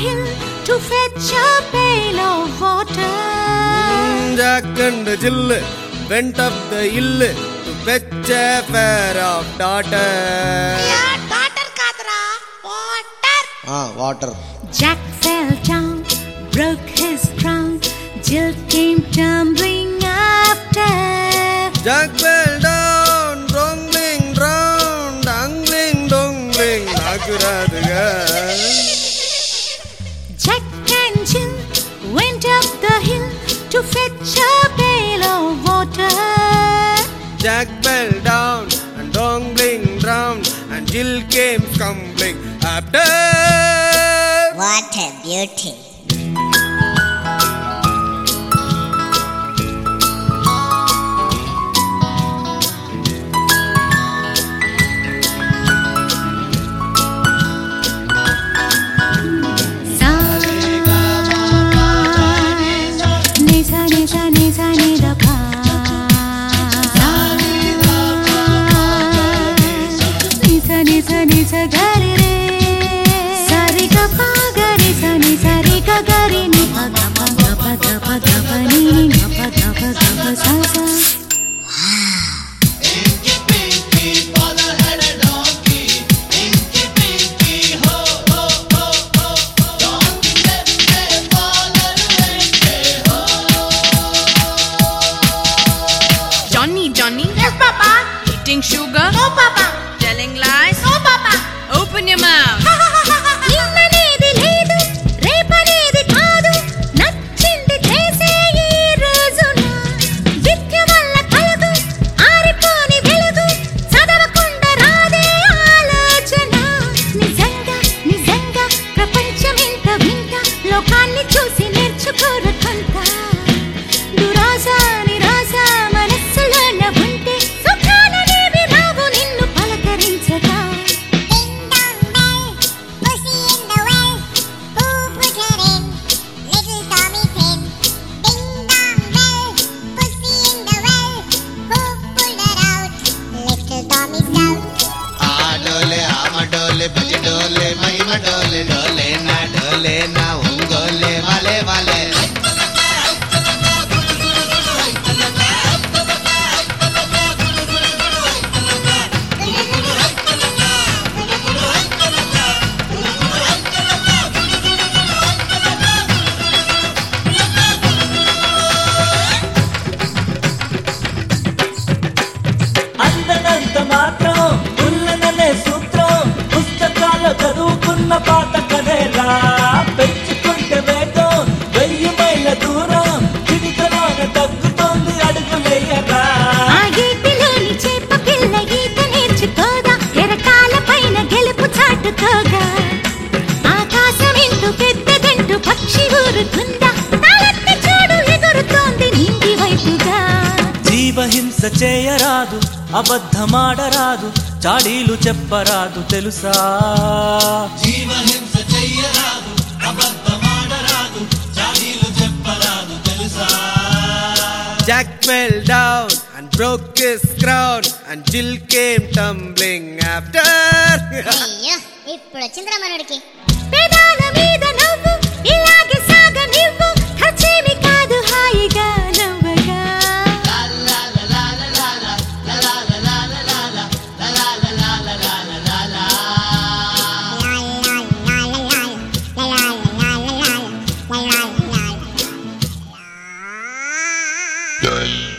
hill to fetch a pail of water. Jack and Jill went up the hill to fetch a pair of daughter. Daughter కాదురా water water Jack fell down, broke his crown. Jill came tumbling after. Jack fell down, rumbling round, dangling, dongling, నాకు రాదుగా Jack and Jill went up the hill to fetch a pail of water. Jack fell down and dongling round, and Jill came stumbling after. What a beauty Sa ni sa ni sa ni sa ni da pa. Ni sa ni sa ni sa ga re re. Sa re ga pa ga re sa ni sa re ga ga re ni pa ga pa ga pa ga pa ga pa ni ni ga pa ga pa ga pa sa sa. Johnny, Johnny. Yes papa Eating sugar? No papa Telling lies? No papa Open your mouth. నిన్ననేది లేదు రేపనేది కాదు నచ్చింది చేసే ఈ రోజున విద్య వల్ల కలదు ఆరిపోని వెలుగు చదవకుండా రాదే ఆలోచన నిజంగా నిజంగా ప్రపంచం ఎంత వింత లోకాన్ని చూసి నేర్చుకోరు కొంత దురాశ నిరాశ మనస్సులోన ఉంటే సుఖాలనేవి రావు నిన్ను పలకరించగా आ डोले आम डोले बज डोले महिमा डोले डोले ना डोले ना उंगोले वाले वाले అందనంత మాత్రం ఉన్నననే సూత్రం పుస్తకాల చదువుకున్న పాత కథేరా పెంచుకుంటే వేగం వెయ్యి మైళ్ళ దూరం చిటికలోన తగ్గుతోంది అడుగులేయరా ఆ గీతిలోని చేప పిల్ల ఈత నేర్చుకోగా ఎరకాల పైన గెలుపు చాటుకోగా ఆకాశం ఎంతో పెద్దదంటూ పక్షి ఊరుకుందా తలెత్తి చూడు ఎగురుతోంది నిండి వైపుగా జీవహింస చేయరాదు అబద్ధమాడరాదు చాడీలు చెప్పరాదు తెలుసా జీవహింస చెయ్యరాదు అబద్ధమాడరాదు చాడీలు చెప్పరాదు తెలుసా Jack fell down and broke his crown, and Jill came tumbling after. అయ్యో ఇప్పుడు వచ్చిందిరా మనోడికి పెదాల మీద నవ్వు ఇలాగే సాగ నివ్వు ఖర్చేమి కాదు హాయిగా నవ్వగా la la la la la la la la la la la la